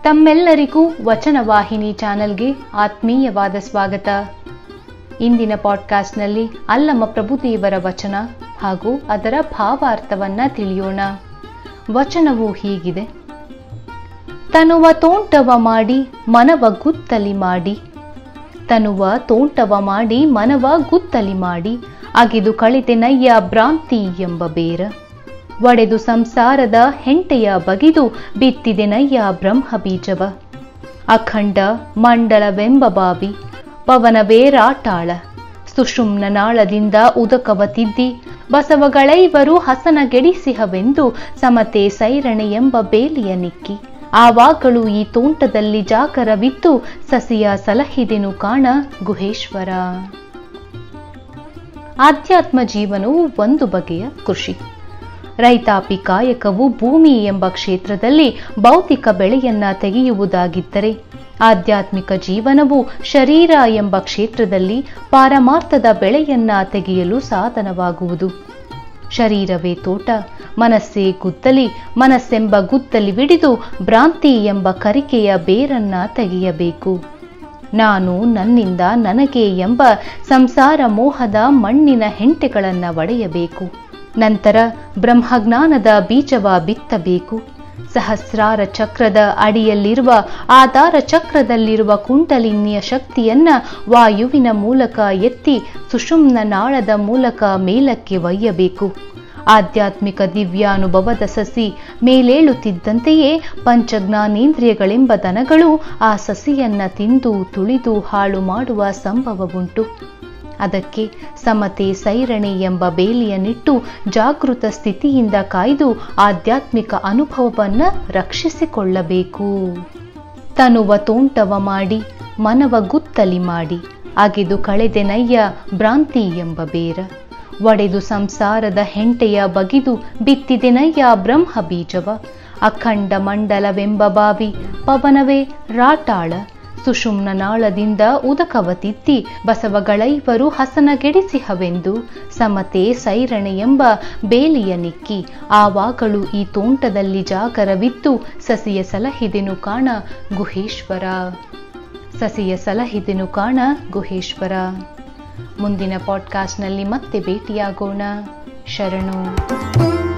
ತಮ್ಮೆಲ್ಲರಿಗೂ ವಚನವಾಹಿನಿ ಚಾನೆಲ್ಗೆ ಆತ್ಮೀಯವಾದ ಸ್ವಾಗತ ಇಂದಿನ ಪಾಡ್ಕಾಸ್ಟ್ನಲ್ಲಿ ಅಲ್ಲಮ ಪ್ರಭುದೇವರ ವಚನ ಹಾಗೂ ಅದರ ಭಾವಾರ್ಥವನ್ನ ತಿಳಿಯೋಣ ವಚನವು ಹೀಗಿದೆ ತನುವ ತೋಂಟವ ಮಾಡಿ ಮನವ ಗುತ್ತಲಿ ಮಾಡಿ ತನುವ ತೋಂಟವ ಮಾಡಿ ಮನವ ಗುತ್ತಲಿ ಮಾಡಿ ಅಗಿದು ಕಳಿತೆನಯ್ಯ ಭ್ರಾಂತಿ ಎಂಬ ಬೇರ ಒಡೆದು ಸಂಸಾರದ ಹೆಂಟೆಯ ಬಗಿದು ಬಿತ್ತಿದೆನಯ್ಯ ಬ್ರಹ್ಮ ಬೀಜವ ಅಖಂಡ ಮಂಡಳವೆಂಬ ಬಾವಿ ಪವನವೇರಾಟಾಳ ಸುಷುಮ್ನ ನಾಳದಿಂದ ಉದಕವ ತಿದ್ದಿ ಬಸವಗಳೈವರು ಹಸನಗೆಡಿಸಿಹವೆಂದು ಸಮತೆ ಸೈರಣೆ ಎಂಬ ಬೇಲಿಯ ನಿಕ್ಕಿ ಆವಾಗಳು ಈ ತೋಂಟದಲ್ಲಿ ಜಾಗರವಿತ್ತು ಸಸಿಯ ಸಲಹಿದೆನು ಕಾಣ ಗುಹೇಶ್ವರ ಆಧ್ಯಾತ್ಮ ಜೀವನವು ಒಂದು ಬಗೆಯ ಕೃಷಿ ರೈತಾಪಿ ಕಾಯಕವು ಭೂಮಿ ಎಂಬ ಕ್ಷೇತ್ರದಲ್ಲಿ ಭೌತಿಕ ಬೆಳೆಯನ್ನ ತೆಗೆಯುವುದಾಗಿದ್ದರೆ ಆಧ್ಯಾತ್ಮಿಕ ಜೀವನವು ಶರೀರ ಎಂಬ ಕ್ಷೇತ್ರದಲ್ಲಿ ಪಾರಮಾರ್ಥದ ಬೆಳೆಯನ್ನ ತೆಗೆಯಲು ಸಾಧನವಾಗುವುದು ಶರೀರವೇ ತೋಟ ಮನಸ್ಸೇ ಗುದ್ದಲಿ ಮನಸ್ಸೆಂಬ ಗುದ್ದಲಿ ವಿಡಿದು ಭ್ರಾಂತಿ ಎಂಬ ಕರಿಕೆಯ ಬೇರನ್ನ ತೆಗೆಯಬೇಕು ನಾನು ನನ್ನಿಂದ ನನಗೆ ಎಂಬ ಸಂಸಾರ ಮೋಹದ ಮಣ್ಣಿನ ಹೆಂಟೆಗಳನ್ನ ಒಡೆಯಬೇಕು ನಂತರ ಬ್ರಹ್ಮಜ್ಞಾನದ ಬೀಜವ ಬಿತ್ತಬೇಕು ಸಹಸ್ರಾರ ಚಕ್ರದ ಅಡಿಯಲ್ಲಿರುವ ಆಧಾರ ಚಕ್ರದಲ್ಲಿರುವ ಕುಂಡಲಿನ್ಯ ಶಕ್ತಿಯನ್ನ ವಾಯುವಿನ ಮೂಲಕ ಎತ್ತಿ ಸುಷುಮ್ನ ನಾಳದ ಮೂಲಕ ಮೇಲಕ್ಕೆ ಒಯ್ಯಬೇಕು ಆಧ್ಯಾತ್ಮಿಕ ದಿವ್ಯಾನುಭವದ ಸಸಿ ಮೇಲೇಳುತ್ತಿದ್ದಂತೆಯೇ ಪಂಚಜ್ಞಾನೇಂದ್ರಿಯಗಳೆಂಬ ದನಗಳು ಆ ಸಸಿಯನ್ನ ತಿಂದು ತುಳಿದು ಹಾಳು ಮಾಡುವ ಸಂಭವವುಂಟು ಅದಕ್ಕೆ ಸಮತೆ ಸೈರಣೆ ಎಂಬ ಬೇಲಿಯನ್ನಿಟ್ಟು ಜಾಗೃತ ಸ್ಥಿತಿಯಿಂದ ಕಾಯ್ದು ಆಧ್ಯಾತ್ಮಿಕ ಅನುಭವವನ್ನ ರಕ್ಷಿಸಿಕೊಳ್ಳಬೇಕು ತನುವ ತೋಂಟವ ಮಾಡಿ ಮನವ ಗುತ್ತಲಿ ಮಾಡಿ ಅಗೆದು ಕಳೆದೆನಯ್ಯ ಭ್ರಾಂತಿ ಎಂಬ ಬೇರ ಒಡೆದು ಸಂಸಾರದ ಹೆಂಟೆಯ ಬಗಿದು ಬಿತ್ತಿದೆನಯ್ಯ ಬ್ರಹ್ಮ ಬೀಜವ ಅಖಂಡ ಮಂಡಲವೆಂಬ ಬಾವಿ ಪವನವೇ ರಾಟಾಳ ಸುಷುಮ್ನ ನಾಳದಿಂದ ಉದಕವ ತಿದ್ದಿ ಬಸವಗಳೈವರು ಹಸನಗೆಡಿಸಿಹವೆಂದು ಸಮತೆ ಸೈರಣೆ ಎಂಬ ಬೇಲಿಯ ನಿಕ್ಕಿ ಆವಾಗಳು ಈ ತೋಂಟದಲ್ಲಿ ಜಾಗರವಿತ್ತು ಸಸಿಯ ಸಲಹಿದೆನು ಕಾಣ ಗುಹೇಶ್ವರ ಸಸಿಯ ಸಲಹಿದೆನು ಕಾಣ ಗುಹೇಶ್ವರ ಮುಂದಿನ ಪಾಡ್ಕಾಸ್ಟ್ನಲ್ಲಿ ಮತ್ತೆ ಭೇಟಿಯಾಗೋಣ ಶರಣು